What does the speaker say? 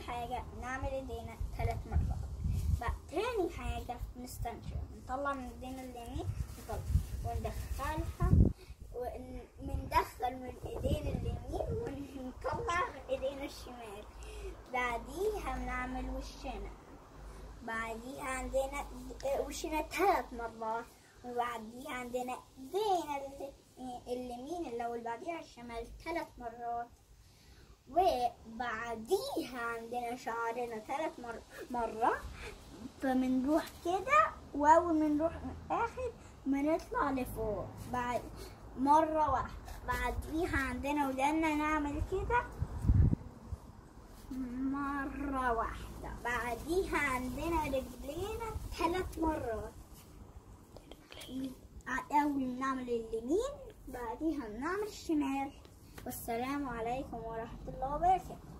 حاجة نعمل ايدينا ثلاث مرات بقى تاني حاجة نستنشق نطلع من ايدينا اليمين نطلع وندخلها وندخل من ايدينا اليمين ونطلع من ايدينا الشمال بعديها بنعمل وشنا بعديها عندنا وشنا ثلاث مرات وبعديها عندنا ايدينا ال- اليمين اللي بعديها الشمال ثلاث مرات وبعديها عندنا شعرنا ثلاث مر... مرة فبنروح كده وأول ما نروح آخر بنطلع لفوق بعد مرة واحدة بعديها عندنا ودانا نعمل كده مرة واحدة بعديها عندنا رجلينا ثلاث مرات أول نعمل اليمين بعديها نعمل الشمال والسلام عليكم ورحمة الله وبركاته